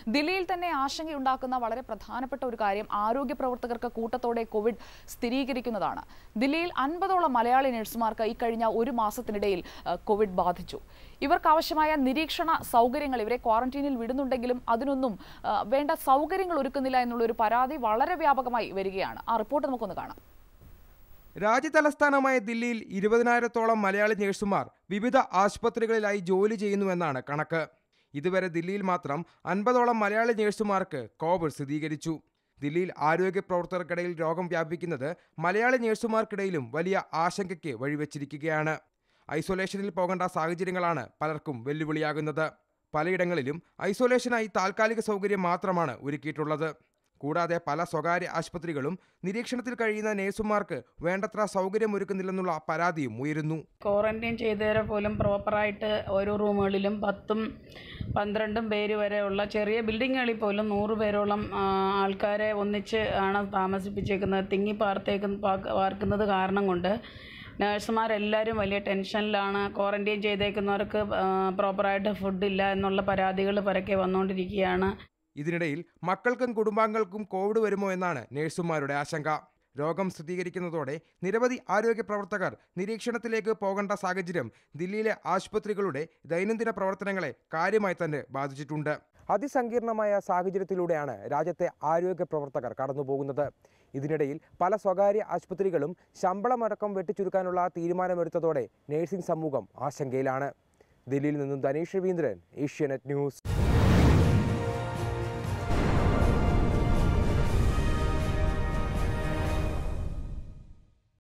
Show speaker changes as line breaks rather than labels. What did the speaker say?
ദില്ലിയിൽ തന്നെ ആശങ്കയുണ്ടാക്കുന്ന വളരെ പ്രധാനപ്പെട്ട ഒരു കാര്യം ആരോഗ്യ പ്രവർത്തകർക്ക് കൂട്ടത്തോടെ കോവിഡ് സ്ഥിരീകരിക്കുന്നതാണ് ദില്ലിയിൽ അൻപതോളം മലയാളി നഴ്സുമാർക്ക് ഇക്കഴിഞ്ഞ ഒരു മാസത്തിനിടയിൽ ആ, കോവിഡ് ബാധിച്ചു ഇവർക്ക് ആവശ്യമായ നിരീക്ഷണ സൗകര്യങ്ങൾ ഇവരെ ക്വാറന്റീനിൽ വിടുന്നുണ്ടെങ്കിലും അതിനൊന്നും ആ, വേണ്ട സൗകര്യങ്ങൾ ഒരുക്കുന്നില്ല എന്നുള്ള ഒരു പരാതി വളരെ വ്യാപകമായി വരികയാണ് ആ റിപ്പോർട്ട് നമുക്കൊന്ന് കാണാം
രാജ്യതലസ്ഥാനമായ ദില്ലിയിൽ ഇരുപതിനായിരത്തോളം മലയാളി നഴ്സുമാർ വിവിധ ആശുപത്രികളിലായി ജോലി ചെയ്യുന്നുവെന്നാണ് കണക്ക് ഇതുവരെ ദില്ലിയിൽ മാത്രം അൻപതോളം മലയാളി നഴ്സുമാർക്ക് കോവിഡ് സ്ഥിരീകരിച്ചു ദില്ലിയിൽ ആരോഗ്യ പ്രവർത്തകർക്കിടയിൽ രോഗം വ്യാപിക്കുന്നത് മലയാളി നഴ്സുമാർക്കിടയിലും വലിയ ആശങ്കയ്ക്ക് വഴിവെച്ചിരിക്കുകയാണ് ഐസൊലേഷനിൽ പോകേണ്ട സാഹചര്യങ്ങളാണ് പലർക്കും വെല്ലുവിളിയാകുന്നത് പലയിടങ്ങളിലും ഐസൊലേഷനായി താൽക്കാലിക സൗകര്യം മാത്രമാണ് ഒരുക്കിയിട്ടുള്ളത് കൂടാതെ പല സ്വകാര്യ ആശുപത്രികളും നിരീക്ഷണത്തിൽ കഴിയുന്ന നഴ്സുമാർക്ക് വേണ്ടത്ര സൗകര്യമൊരുക്കുന്നില്ലെന്നുള്ള പരാതിയും ഉയരുന്നു
ക്വാറന്റൈൻ ചെയ്തവരെ പോലും പ്രോപ്പറായിട്ട് ഓരോ റൂമുകളിലും പത്തും പന്ത്രണ്ടും പേര് വരെയുള്ള ചെറിയ ബിൽഡിങ്ങുകളിൽ പോലും നൂറ് പേരോളം ആ, ആൾക്കാരെ ഒന്നിച്ച് ആണ് താമസിപ്പിച്ചേക്കുന്നത് തിങ്ങി പാർത്തേക്ക് പാർക്ക് പാർക്കുന്നത് കാരണം കൊണ്ട് നഴ്സുമാരെല്ലാവരും വലിയ ടെൻഷനിലാണ് ക്വാറന്റൈൻ ചെയ്തേക്കുന്നവർക്ക് ആ, പ്രോപ്പറായിട്ട് ഫുഡില്ല എന്നുള്ള പരാതികൾ പരക്കെ വന്നുകൊണ്ടിരിക്കുകയാണ്
ഇതിനിടയിൽ മക്കൾക്കും കുടുംബാംഗങ്ങൾക്കും കോവിഡ് വരുമോ എന്നാണ് നഴ്സുമാരുടെ ആശങ്ക രോഗം സ്ഥിരീകരിക്കുന്നതോടെ നിരവധി ആരോഗ്യ പ്രവർത്തകർ നിരീക്ഷണത്തിലേക്ക് പോകേണ്ട സാഹചര്യം ദില്ലിയിലെ ആശുപത്രികളുടെ ദൈനംദിന പ്രവർത്തനങ്ങളെ കാര്യമായി തന്നെ ബാധിച്ചിട്ടുണ്ട് അതിസങ്കീർണമായ സാഹചര്യത്തിലൂടെയാണ് രാജ്യത്തെ ആരോഗ്യ പ്രവർത്തകർ കടന്നുപോകുന്നത് ഇതിനിടയിൽ പല സ്വകാര്യ ആശുപത്രികളും ശമ്പളമടക്കം വെട്ടിച്ചുരുക്കാനുള്ള തീരുമാനമെടുത്തതോടെ നഴ്സിംഗ് സമൂഹം ആശങ്കയിലാണ് ദില്ലിയിൽ നിന്നും ധനീഷ് രവീന്ദ്രൻ ഏഷ്യാനെറ്റ് ന്യൂസ്